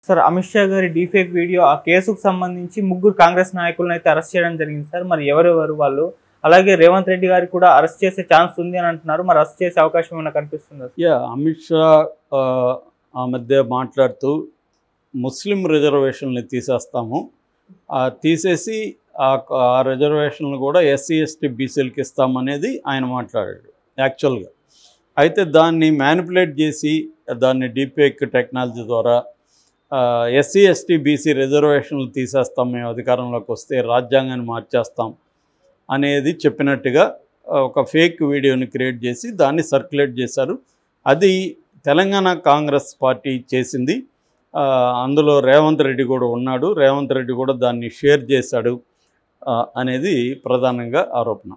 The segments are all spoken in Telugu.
సార్ అమిత్ షా గారి డీఫేక్ వీడియో ఆ కేసుకు సంబంధించి ముగ్గురు కాంగ్రెస్ నాయకులను అయితే అరెస్ట్ చేయడం జరిగింది సార్ మరి ఎవరెవరు వాళ్ళు అలాగే రేవంత్ రెడ్డి గారికి కూడా అరెస్ట్ చేసే ఛాన్స్ ఉంది అని అంటున్నారు మరి అరెస్ట్ చేసే అవకాశం ఏమైనా కనిపిస్తుందా యా అమిత్ షా ఆ, ఆ మధ్య మాట్లాడుతూ ముస్లిం రిజర్వేషన్ని తీసేస్తాము ఆ తీసేసి ఆ ఆ రిజర్వేషన్లు కూడా ఎస్సీ ఎస్టీ బీసీలకి ఇస్తామనేది ఆయన మాట్లాడాడు యాక్చువల్గా అయితే దాన్ని మ్యానిపులేట్ చేసి దాన్ని డీపేక్ టెక్నాలజీ ద్వారా ఎస్సీ ఎస్టీ బీసీ రిజర్వేషన్లు తీసేస్తాం మేము అధికారంలోకి వస్తే రాజ్యాంగాన్ని మార్చేస్తాం అనేది చెప్పినట్టుగా ఆ, ఒక ఫేక్ వీడియోని క్రియేట్ చేసి దాన్ని సర్క్యులేట్ చేశారు అది తెలంగాణ కాంగ్రెస్ పార్టీ చేసింది ఆ, అందులో రేవంత్ రెడ్డి కూడా ఉన్నాడు రేవంత్ రెడ్డి కూడా దాన్ని షేర్ చేశాడు ఆ, అనేది ప్రధానంగా ఆరోపణ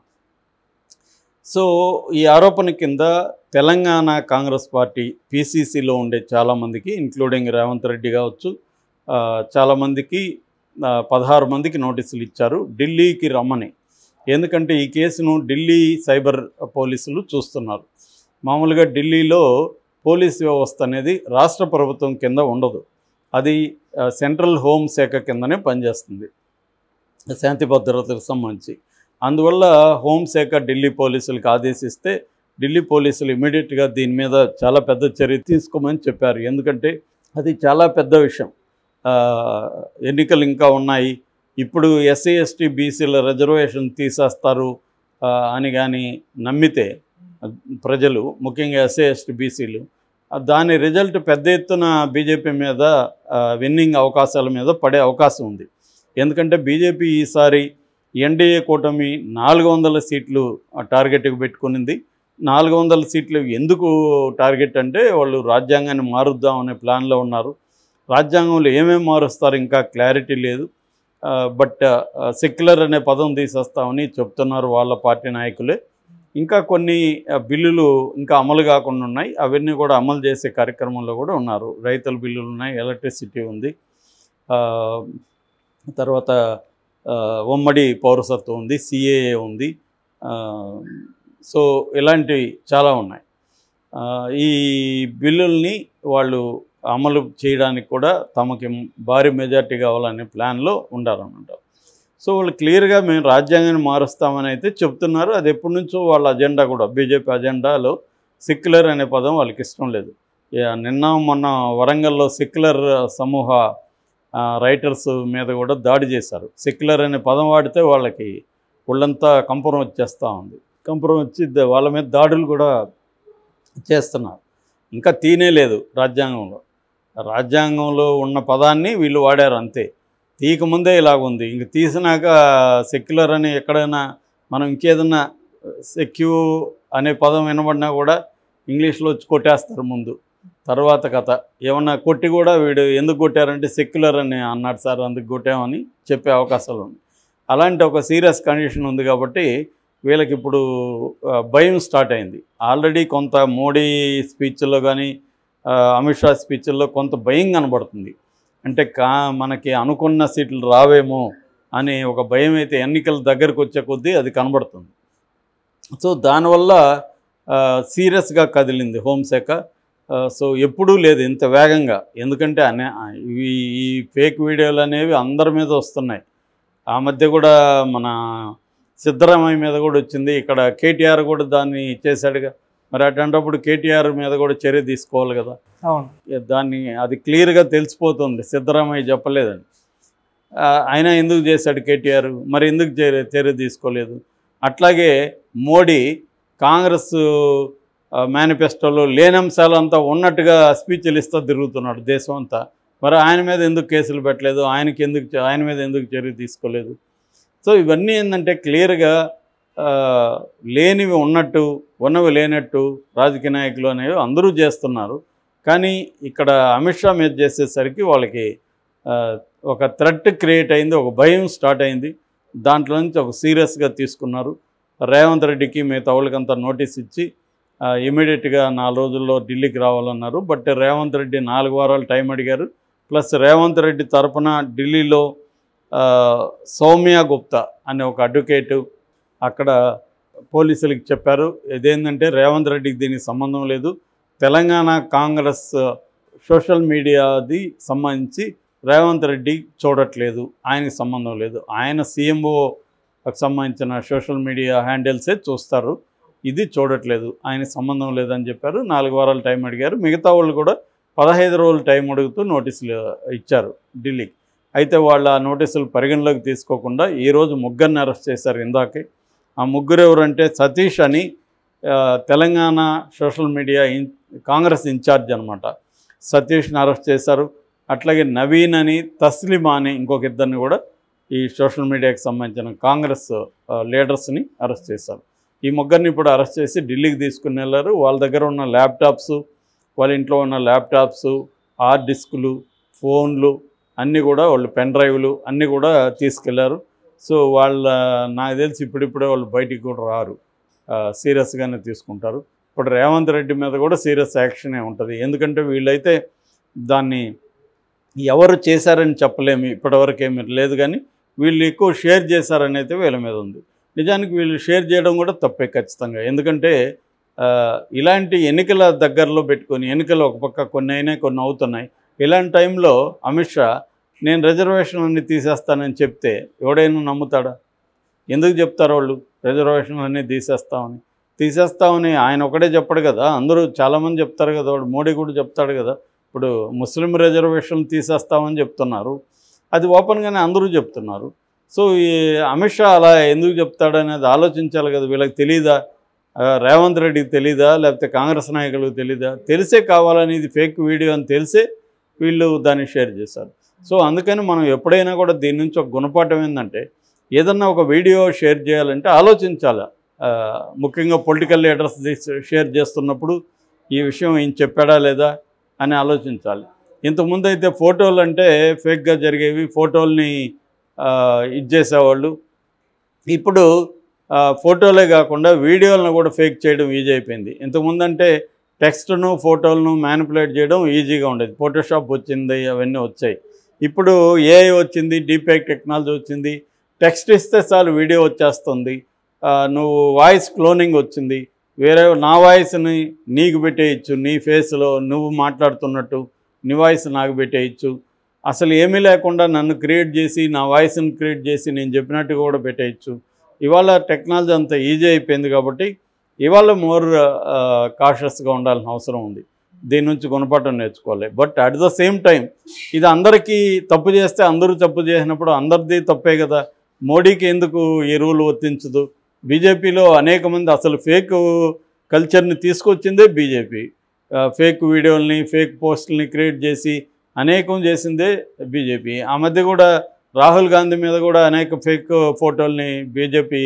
సో ఈ ఆరోపణ కింద తెలంగాణ కాంగ్రెస్ పార్టీ పీసీసీలో ఉండే చాలామందికి ఇంక్లూడింగ్ రేవంత్ రెడ్డి కావచ్చు ఆ, చాలామందికి ఆ, పదహారు మందికి నోటీసులు ఇచ్చారు ఢిల్లీకి రమ్మని ఎందుకంటే ఈ కేసును ఢిల్లీ సైబర్ పోలీసులు చూస్తున్నారు మామూలుగా ఢిల్లీలో పోలీస్ వ్యవస్థ అనేది రాష్ట్ర ప్రభుత్వం కింద ఉండదు అది ఆ, సెంట్రల్ హోమ్ శాఖ కిందనే పనిచేస్తుంది శాంతి భద్రతలకు సంబంధించి అందువల్ల హోంశాఖ ఢిల్లీ పోలీసులకు ఆదేశిస్తే ఢిల్లీ పోలీసులు ఇమీడియట్గా దీని మీద చాలా పెద్ద చర్య తీసుకోమని చెప్పారు ఎందుకంటే అది చాలా పెద్ద విషయం ఆ, ఎన్నికలు ఇంకా ఉన్నాయి ఇప్పుడు ఎస్సీ ఎస్టీ బీసీల రిజర్వేషన్ తీసేస్తారు ఆ, అని కానీ నమ్మితే ప్రజలు ముఖ్యంగా ఎస్సీ ఎస్టీ బీసీలు దాని రిజల్ట్ పెద్ద ఎత్తున బీజేపీ మీద విన్నింగ్ అవకాశాల మీద పడే అవకాశం ఉంది ఎందుకంటే బీజేపీ ఈసారి ఎన్డీఏ కూటమి నాలుగు వందల సీట్లు టార్గెట్కి పెట్టుకునింది నాలుగు వందల సీట్లు ఎందుకు టార్గెట్ అంటే వాళ్ళు రాజ్యాంగాన్ని మారుద్దాం అనే ప్లాన్లో ఉన్నారు రాజ్యాంగంలో ఏమేమి మారుస్తారు ఇంకా క్లారిటీ లేదు ఆ, బట్ సెక్యులర్ అనే పదం తీసేస్తామని చెప్తున్నారు వాళ్ళ పార్టీ నాయకులే ఇంకా కొన్ని ఆ, బిల్లులు ఇంకా అమలు కాకుండా ఉన్నాయి అవన్నీ కూడా అమలు చేసే కార్యక్రమంలో కూడా ఉన్నారు రైతుల బిల్లులు ఉన్నాయి ఎలక్ట్రిసిటీ ఉంది ఆ, తర్వాత ఆ, ఉమ్మడి పౌరసత్వం ఉంది సిఏఏ ఉంది ఆ, సో ఇలాంటివి చాలా ఉన్నాయి ఆ, ఈ బిల్లుల్ని వాళ్ళు అమలు చేయడానికి కూడా తమకి భారీ మెజార్టీ కావాలనే ప్లాన్లో ఉండాలన్నమాట సో వాళ్ళు క్లియర్గా మేము రాజ్యాంగాన్ని మారుస్తామని అయితే చెప్తున్నారు అది ఎప్పటి నుంచో వాళ్ళ అజెండా కూడా బీజేపీ అజెండాలో సెక్యులర్ అనే పదం వాళ్ళకి ఇష్టం లేదు యా, నిన్న మొన్న వరంగల్లో సెక్యులర్ సమూహ ఆ, రైటర్స్ మీద కూడా దాడి చేశారు సెక్యులర్ అనే పదం వాడితే వాళ్ళకి ఒళ్ళంతా కంపరం వచ్చేస్తూ ఉంది కంపరం వచ్చి ద- వాళ్ళ మీద దాడులు కూడా చేస్తున్నారు ఇంకా తీనే లేదు రాజ్యాంగంలో రాజ్యాంగంలో ఉన్న పదాన్ని వీళ్ళు వాడారు అంతే తీయకముందే ఇలాగుంది ఇంక తీసినాక సెక్యులర్ అని ఎక్కడైనా మనం ఇంకేదన్నా సెక్యూ అనే పదం వినబడినా కూడా ఇంగ్లీష్లో వచ్చి కొట్టేస్తారు ముందు తర్వాత కథ ఏమన్నా కొట్టి కూడా వీడు ఎందుకు కొట్టారంటే సెక్యులర్ అని అన్నాడు సార్ అందుకు కొట్టామని చెప్పే అవకాశాలు ఉన్నాయి అలాంటి ఒక సీరియస్ కండిషన్ ఉంది కాబట్టి వీళ్ళకి ఇప్పుడు ఆ, భయం స్టార్ట్ అయింది ఆల్రెడీ కొంత మోడీ స్పీచ్లో కానీ ఆ, అమిత్ షా స్పీచ్ల్లో కొంత భయం కనబడుతుంది అంటే కా మనకి అనుకున్న సీట్లు రావేమో అనే ఒక భయం అయితే ఎన్నికల దగ్గరకు వచ్చే కొద్దీ అది కనబడుతుంది సో దానివల్ల సీరియస్గా కదిలింది హోంశాఖ ఆ, సో ఎప్పుడూ లేదు ఇంత వేగంగా ఎందుకంటే అనే ఇవి ఈ ఫేక్ వీడియోలు అనేవి అందరి మీద వస్తున్నాయి ఆ మధ్య కూడా మన సిద్ధరామయ్య మీద కూడా వచ్చింది ఇక్కడ కేటీఆర్ కూడా దాన్ని చేశాడుగా మరి అటువంటిప్పుడు కేటీఆర్ మీద కూడా చర్య తీసుకోవాలి కదా అవును ఇక దాన్ని అది క్లియర్గా తెలిసిపోతుంది సిద్ధరామయ్య చెప్పలేదని ఆ, ఆయన ఎందుకు చేశాడు కేటీఆర్ మరి ఎందుకు చర్య చర్య తీసుకోలేదు అట్లాగే మోడీ కాంగ్రెస్ ఆ, మేనిఫెస్టోలో లేని అంశాలంతా ఉన్నట్టుగా స్పీచ్లు ఇస్తూ తిరుగుతున్నాడు దేశం అంతా మరి ఆయన మీద ఎందుకు కేసులు పెట్టలేదు ఆయనకి ఎందుకు చ- ఆయన మీద ఎందుకు చర్య తీసుకోలేదు సో ఇవన్నీ ఏంటంటే క్లియర్గా ఆ, లేనివి ఉన్నట్టు ఉన్నవి లేనట్టు రాజకీయ నాయకులు అనేవి అందరూ చేస్తున్నారు కానీ ఇక్కడ అమిత్ షా మీద చేసేసరికి వాళ్ళకి ఆ, ఒక థ్రెట్ క్రియేట్ అయింది ఒక భయం స్టార్ట్ అయింది దాంట్లో నుంచి ఒక సీరియస్గా తీసుకున్నారు రేవంత్ రెడ్డికి మిగతా వాళ్ళకంతా నోటీస్ ఇచ్చి ఇమీడియట్గా నాలుగు రోజుల్లో ఢిల్లీకి రావాలన్నారు బట్ రేవంత్ రెడ్డి నాలుగు వారాలు టైం అడిగారు ప్లస్ రేవంత్ రెడ్డి తరపున ఢిల్లీలో ఆ, సౌమ్య గుప్తా అనే ఒక అడ్వకేటు అక్కడ పోలీసులకు చెప్పారు ఇదేంటంటే రేవంత్ రెడ్డికి దీనికి సంబంధం లేదు తెలంగాణ కాంగ్రెస్ సోషల్ మీడియాది సంబంధించి రేవంత్ రెడ్డి చూడట్లేదు ఆయనకి సంబంధం లేదు ఆయన సీఎంఓకి సంబంధించిన సోషల్ మీడియా హ్యాండిల్సే చూస్తారు ఇది చూడట్లేదు ఆయన సంబంధం లేదని చెప్పారు నాలుగు వారాలు టైం అడిగారు మిగతా వాళ్ళు కూడా పదహైదు రోజులు టైం అడుగుతూ నోటీసులు ఇచ్చారు ఢిల్లీకి అయితే వాళ్ళు ఆ నోటీసులు పరిగణలోకి తీసుకోకుండా ఈరోజు ముగ్గురిని అరెస్ట్ చేశారు ఇందాకే ఆ ముగ్గురు ఎవరంటే సతీష్ అని ఆ, Telangana social media in Congress in charge అనమాట సతీష్ని అరెస్ట్ చేశారు అట్లాగే నవీన్ అని తస్లిమా అని ఇంకొక ఇద్దరిని కూడా ఈ సోషల్ మీడియాకి సంబంధించిన కాంగ్రెస్ ఆ, లీడర్స్ని అరెస్ట్ చేశారు ఈ ముగ్గురిని ఇప్పుడు అరెస్ట్ చేసి ఢిల్లీకి తీసుకుని వెళ్ళారు వాళ్ళ దగ్గర ఉన్న ల్యాప్టాప్స్ వాళ్ళ ఇంట్లో ఉన్న ల్యాప్టాప్స్ హార్డ్ డిస్కులు ఫోన్లు అన్నీ కూడా వాళ్ళు పెన్ డ్రైవ్లు అన్నీ కూడా తీసుకెళ్లారు సో వాళ్ళ నాకు తెలిసి ఇప్పుడిప్పుడే వాళ్ళు బయటికి కూడా రారు సీరియస్గానే తీసుకుంటారు ఇప్పుడు రేవంత్ రెడ్డి మీద కూడా సీరియస్ యాక్షనే ఉంటుంది ఎందుకంటే వీళ్ళైతే దాన్ని ఎవరు చేశారని చెప్పలేము ఇప్పటివరకు ఏమీ లేదు కానీ వీళ్ళు ఎక్కువ షేర్ చేశారని అయితే వీళ్ళ మీద ఉంది నిజానికి వీళ్ళు షేర్ చేయడం కూడా తప్పే ఖచ్చితంగా ఎందుకంటే ఆ, ఇలాంటి ఎన్నికల దగ్గరలో పెట్టుకొని ఎన్నికలు ఒక పక్క కొన్ని అయినాయి కొన్ని అవుతున్నాయి ఇలాంటి టైంలో అమిత్ షా నేను రిజర్వేషన్ అన్ని తీసేస్తానని చెప్తే ఎవడైనా నమ్ముతాడా ఎందుకు చెప్తారు వాళ్ళు రిజర్వేషన్ అన్నీ తీసేస్తామని తీసేస్తామని ఆయన ఒకటే చెప్పడు కదా అందరూ చాలామంది చెప్తారు కదా వాడు మోడీ కూడా చెప్తాడు కదా ఇప్పుడు ముస్లిం రిజర్వేషన్ తీసేస్తామని చెప్తున్నారు అది ఓపెన్గానే అందరూ చెప్తున్నారు సో ఈ అమిత్ షా అలా ఎందుకు చెప్తాడనేది ఆలోచించాలి కదా వీళ్ళకి తెలీదా ఆ, రేవంత్ రెడ్డికి తెలీదా లేకపోతే కాంగ్రెస్ నాయకులకు తెలీదా తెలిసే కావాలని ఇది ఫేక్ వీడియో అని తెలిసే వీళ్ళు దాన్ని షేర్ చేశారు సో అందుకని మనం ఎప్పుడైనా కూడా దీని నుంచి ఒక గుణపాఠం ఏంటంటే ఏదన్నా ఒక వీడియో షేర్ చేయాలంటే ఆలోచించాలి ఆ, ముఖ్యంగా పొలిటికల్ లీడర్స్ షేర్ చేస్తున్నప్పుడు ఈ విషయం ఈయన చెప్పాడా లేదా అని ఆలోచించాలి ఇంతకుముందు అయితే ఫోటోలు అంటే ఫేక్గా జరిగేవి ఫోటోల్ని ఆ, ఇది చేసేవాళ్ళు ఇప్పుడు ఆ, ఫోటోలే కాకుండా వీడియోలను కూడా ఫేక్ చేయడం ఈజీ అయిపోయింది ఇంతకుముందు అంటే టెక్స్ట్ను ఫోటోలను మ్యానిపులేట్ చేయడం ఈజీగా ఉండేది ఫోటోషాప్ వచ్చింది అవన్నీ వచ్చాయి ఇప్పుడు ఏఐ వచ్చింది డీపేక్ టెక్నాలజీ వచ్చింది టెక్స్ట్ ఇస్తే చాలు వీడియో వచ్చేస్తుంది ఆ, నువ్వు వాయిస్ క్లోనింగ్ వచ్చింది వేరే నా వాయిస్ని నీకు పెట్టేయచ్చు నీ ఫేస్లో నువ్వు మాట్లాడుతున్నట్టు నీ వాయిస్ నాకు పెట్టేయచ్చు అసలు ఏమీ లేకుండా నన్ను క్రియేట్ చేసి నా వాయిస్ని క్రియేట్ చేసి నేను చెప్పినట్టు కూడా పెట్టేయచ్చు ఇవాళ టెక్నాలజీ అంత ఈజీ అయిపోయింది కాబట్టి ఇవాళ మోర్ కాషియస్గా ఉండాల్సిన అవసరం ఉంది దీని నుంచి గుణపాఠం నేర్చుకోవాలి but at the same time ఇది అందరికీ తప్పు చేస్తే అందరూ తప్పు చేసినప్పుడు అందరిది తప్పే కదా మోడీకి ఎందుకు ఈ రూల్ వర్తించదు బీజేపీలో అనేక మంది అసలు ఫేక్ కల్చర్ని తీసుకొచ్చిందే బీజేపీ ఫేక్ వీడియోల్ని ఫేక్ పోస్టుల్ని క్రియేట్ చేసి అనేకం చేసిందే బీజేపీ ఆ మధ్య కూడా రాహుల్ గాంధీ మీద కూడా అనేక ఫేక్ ఫోటోల్ని బీజేపీ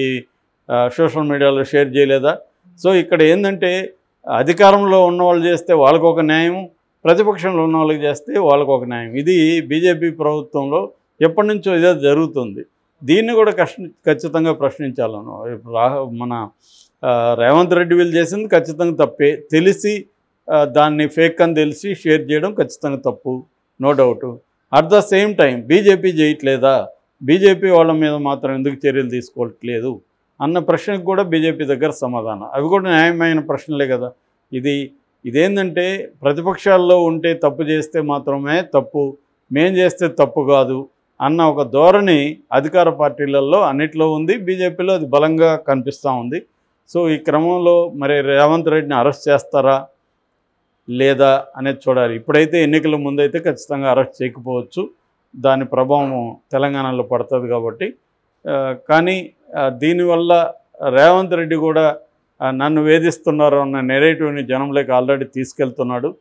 సోషల్ మీడియాలో షేర్ చేయలేదా సో ఇక్కడ ఏంటంటే అధికారంలో ఉన్న వాళ్ళు చేస్తే వాళ్ళకు ఒక న్యాయం ప్రతిపక్షంలో ఉన్న వాళ్ళకి చేస్తే వాళ్ళకు ఒక న్యాయం ఇది బీజేపీ ప్రభుత్వంలో ఎప్పటి నుంచో ఇదే జరుగుతుంది దీన్ని కూడా కష్ట ఖచ్చితంగా ప్రశ్నించాలను ఇప్పుడు రా మన ఆ, రేవంత్ రెడ్డి వీళ్ళు చేసింది ఖచ్చితంగా తప్పే తెలిసి ఆ, దాన్ని ఫేక్ అని తెలిసి షేర్ చేయడం ఖచ్చితంగా తప్పు no doubt at the same time BJP చేయట్లేదా బీజేపీ వాళ్ళ మీద మాత్రం ఎందుకు చర్యలు తీసుకోవట్లేదు అన్న ప్రశ్నకు కూడా బీజేపీ దగ్గర సమాధానం అవి కూడా న్యాయమైన ప్రశ్నలే కదా ఇది ఇదేంటంటే ప్రతిపక్షాల్లో ఉంటే తప్పు చేస్తే మాత్రమే తప్పు మేం చేస్తే తప్పు కాదు అన్న ఒక ధోరణి అధికార పార్టీలలో అన్నిట్లో ఉంది బీజేపీలో అది బలంగా కనిపిస్తూ ఉంది సో ఈ క్రమంలో మరి రేవంత్ రెడ్డిని అరెస్ట్ చేస్తారా లేదా అనేది చూడాలి ఇప్పుడైతే ఎన్నికల ముందైతే ఖచ్చితంగా అరెస్ట్ చేయకపోవచ్చు దాని ప్రభావం తెలంగాణలో పడుతుంది కాబట్టి ఆ, కానీ ఆ, దీనివల్ల రేవంత్ రెడ్డి కూడా ఆ, నన్ను వేధిస్తున్నారు అన్న నెరేటివ్ని జనంలోకి ఆల్రెడీ తీసుకెళ్తున్నాడు